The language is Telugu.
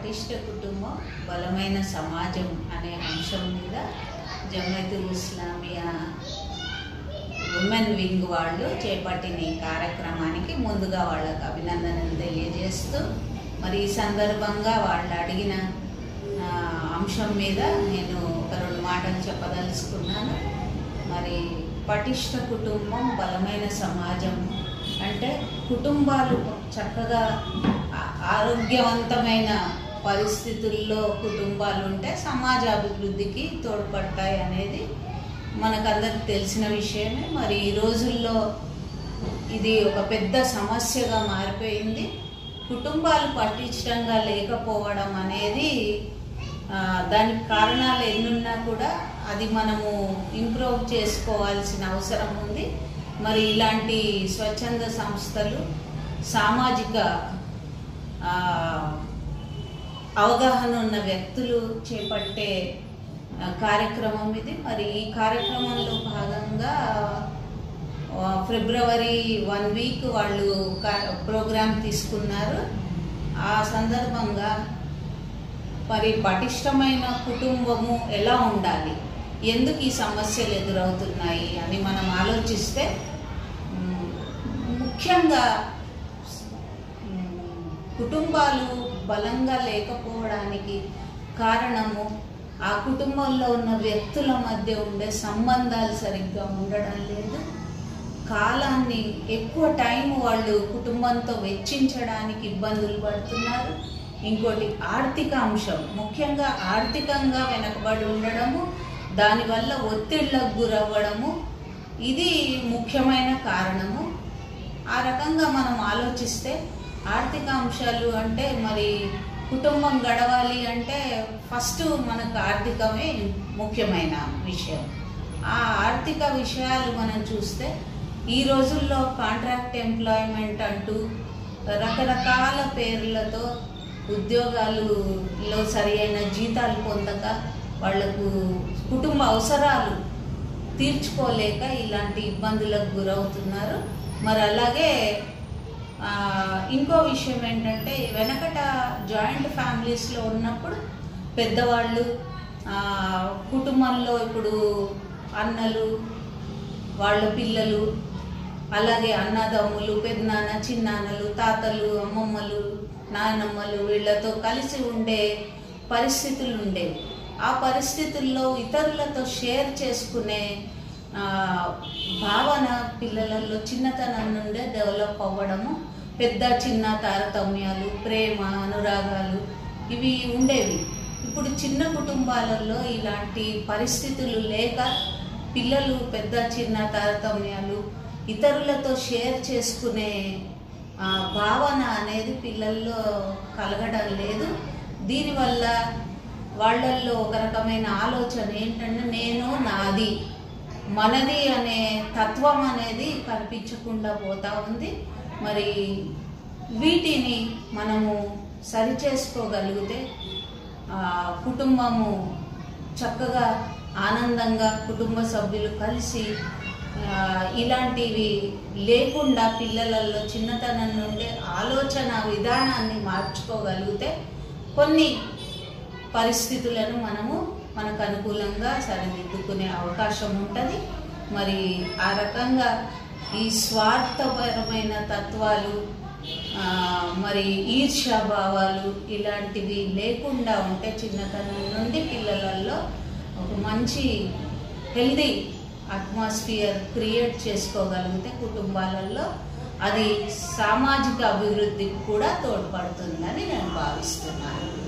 పటిష్ట కుటుంబం బలమైన సమాజం అనే అంశం మీద జమైతుల్ ఇస్లామియా ఉమెన్ వింగ్ వాళ్ళు చేపట్టిన ఈ కార్యక్రమానికి ముందుగా వాళ్ళకు అభినందనలు తెలియజేస్తూ మరి ఈ సందర్భంగా వాళ్ళు అడిగిన ఆ, అంశం మీద నేను ఒక రెండు మాటలు చెప్పదలుచుకున్నాను మరి పటిష్ట కుటుంబం బలమైన సమాజం అంటే కుటుంబాలు చక్కగా ఆ- ఆరోగ్యవంతమైన పరిస్థితుల్లో కుటుంబాలు ఉంటే సమాజ అభివృద్ధికి తోడ్పడతాయి అనేది మనకందరికి తెలిసిన విషయమే మరి ఈ రోజుల్లో ఇది ఒక పెద్ద సమస్యగా మారిపోయింది కుటుంబాలు పటిష్టంగా లేకపోవడం అనేది ఆ, దానికి కారణాలు ఎన్నున్నా కూడా అది మనము ఇంప్రూవ్ చేసుకోవాల్సిన అవసరం ఉంది మరి ఇలాంటి స్వచ్ఛంద సంస్థలు సామాజిక ఆ, అవగాహన ఉన్న వ్యక్తులు చేపట్టే ఆ, కార్యక్రమం ఇది మరి ఈ కార్యక్రమంలో భాగంగా ఆ, ఫిబ్రవరి వన్ వీక్ వాళ్ళు ప్రోగ్రామ్ తీసుకున్నారు ఆ సందర్భంగా మరి పటిష్టమైన కుటుంబము ఎలా ఉండాలి ఎందుకు ఈ సమస్యలు ఎదురవుతున్నాయి అని మనం ఆలోచిస్తే మ్, ముఖ్యంగా మ్, కుటుంబాలు బలంగా లేకపోవడానికి కారణము ఆ కుటుంబంలో ఉన్న వ్యక్తుల మధ్య ఉండే సంబంధాలు సరిగ్గా ఉండడం లేదు కాలాన్ని ఎక్కువ టైం వాళ్ళు కుటుంబంతో వెచ్చించడానికి ఇబ్బందులు పడుతున్నారు ఇంకోటి ఆర్థిక అంశం ముఖ్యంగా ఆర్థికంగా వెనకబడి ఉండడము దానివల్ల ఒత్తిళ్లకు గురవ్వడము ఇది ముఖ్యమైన కారణము ఆ రకంగా మనం ఆలోచిస్తే ఆర్థిక అంశాలు అంటే మరి కుటుంబం గడవాలి అంటే ఫస్ట్ మనకు ఆర్థికమే ముఖ్యమైన విషయం ఆ ఆర్థిక విషయాలు మనం చూస్తే ఈ రోజుల్లో కాంట్రాక్ట్ ఎంప్లాయ్మెంట్ అంటూ రకరకాల పేర్లతో ఉద్యోగాలులో సరి అయిన జీతాలు పొందక వాళ్లకు కుటుంబ అవసరాలు తీర్చుకోలేక ఇలాంటి ఇబ్బందులకు గురవుతున్నారు మరి అలాగే ఆ, ఇంకో విషయం ఏంటంటే వెనకట జాయింట్ ఫ్యామిలీస్లో ఉన్నప్పుడు పెద్దవాళ్ళు ఆ, కుటుంబంలో ఇప్పుడు అన్నలు వాళ్ళ పిల్లలు అలాగే అన్నదమ్ములు పెద్దనాన్న చిన్నాన్నలు తాతలు అమ్మమ్మలు నాయనమ్మలు వీళ్ళతో కలిసి ఉండే పరిస్థితులు ఉండేవి ఆ పరిస్థితుల్లో ఇతరులతో షేర్ చేసుకునే ఆ, భావన పిల్లలలో చిన్నతనం నుండే డెవలప్ అవ్వడము పెద్ద చిన్న తారతమ్యాలు ప్రేమ అనురాగాలు ఇవి ఉండేవి ఇప్పుడు చిన్న కుటుంబాలలో ఇలాంటి పరిస్థితులు లేక పిల్లలు పెద్ద చిన్న తారతమ్యాలు ఇతరులతో షేర్ చేసుకునే ఆ, భావన అనేది పిల్లల్లో కలగడం లేదు దీనివల్ల వాళ్ళల్లో ఒక రకమైన ఆలోచన ఏంటంటే నేను నాది మనది అనే తత్వం అనేది కనిపించకుండా పోతా ఉంది మరి వీటిని మనము సరి చేసుకోగలిగితే ఆ, కుటుంబము చక్కగా ఆనందంగా కుటుంబ సభ్యులు కలిసి ఆ, ఇలాంటివి లేకుండా పిల్లలలో చిన్నతనం నుండి ఆలోచన విధానాన్ని మార్చుకోగలిగితే కొన్ని పరిస్థితులను మనము మనకు అనుకూలంగా సరిదిద్దుకునే అవకాశం ఉంటుంది మరి ఆ రకంగా ఈ స్వార్థపరమైన తత్వాలు ఆ, మరి ఈర్ష్యాభావాలు ఇలాంటివి లేకుండా ఉంటే చిన్నతనం నుండి పిల్లలలో ఒక మంచి హెల్దీ అట్మాస్ఫియర్ క్రియేట్ చేసుకోగలిగితే కుటుంబాలలో అది సామాజిక అభివృద్ధికి కూడా తోడ్పడుతుందని నేను భావిస్తున్నాను